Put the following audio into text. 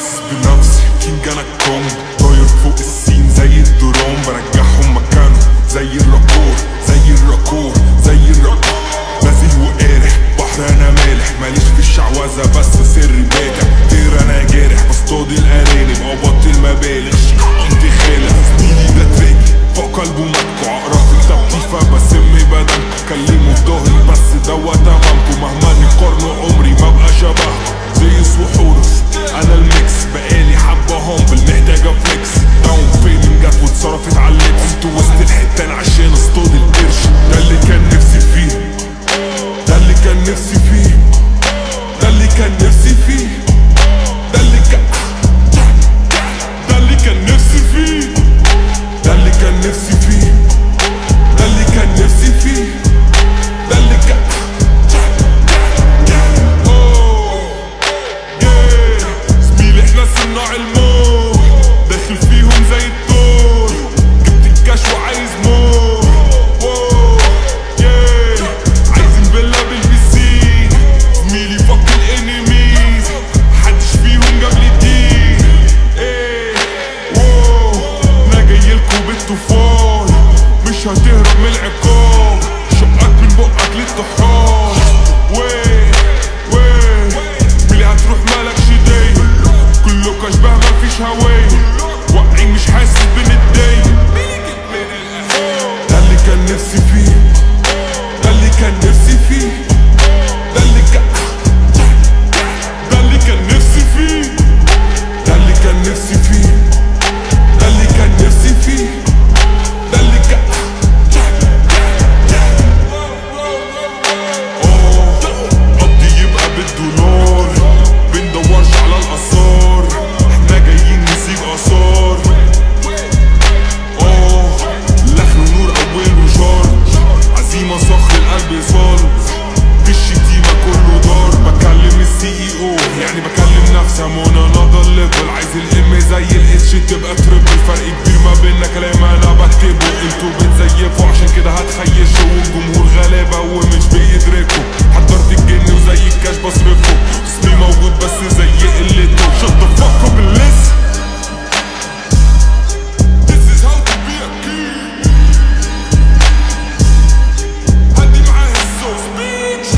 حاسس بنفسي كينج انا الكونج طاير فوق السين زي الدرون برجعهم مكانهم زي الراكور زي الراكور زي الراكور نازل وقارح بحر انا مالح ماليش في الشعوذة بس سري بادع طير انا جارح بصطاد الارانب او بطل مبالغ انت خالق زميلي ده تراجي فوق قلبه ماتكو عقرب في كتابتي فبسم بدنكو كلمه في ظهري بس دوت تمامكو مهما نقارنوا عمري ما بقى شبهكو زي سوحورس انا الميكس بقالي حبة هامبل محتاجة فليكس داون بيمنت جت واتصرفت على اللبس انتوا وسط الحتان عشان اصطاد القرش ده اللي كان نفسي فيه ده اللي كان نفسي فيه ده اللي كان نفسي فيه ده اللي كان ده اللي كان نفسي فيه ده اللي كان نفسي فيه ده اللي كان نفسي فيه ده اللي كان أوه. Yeah. زميلي احنا صناع الموت داخل فيهم زي الدور جبت الكاش وعايز مور واو. Yeah. عايزين فيلا بالبي سي زميلي فك الانيميز محدش فيهم جاب لي دي ايه واو. انا جايلكوا بالطوفان مش هتهرب من العقاب شقك من بقك للطحال ويه ويه زميلي هتروح مالكش داي كلكوا اشباه مفيش هواي واقعين مش حاسس بنداي ده اللي كان نفسي فيه ده اللي كان نفسي فيه ده اللي كان ده اللي كان نفسي فيه ده اللي كان نفسي فيه ده اللي كان نفسي فيه ده اللي كان أوه، قضي يبقى بالدولار بندورش على الآثار احنا جايين نسيب آثار أوه لحن ونور أوله جارج عزيمة صخر القلب صال بالشتيمة كله دار بكلم السي اي او يعني بكلم نفسي منى نضل ليفل عايز الام زي الاتش تبقى تربل فرق كبير ما بيننا كلام انا بكتبه انتوا بتزيفوا عشان كده هتخيشوا والجمهور غلابة ومش بيدركوا حضرت الجن وزي الكاش بصرفه اسمي موجود بس زي قلته شط فك باللسه This is how to be a king هدي معاه الصوص bitch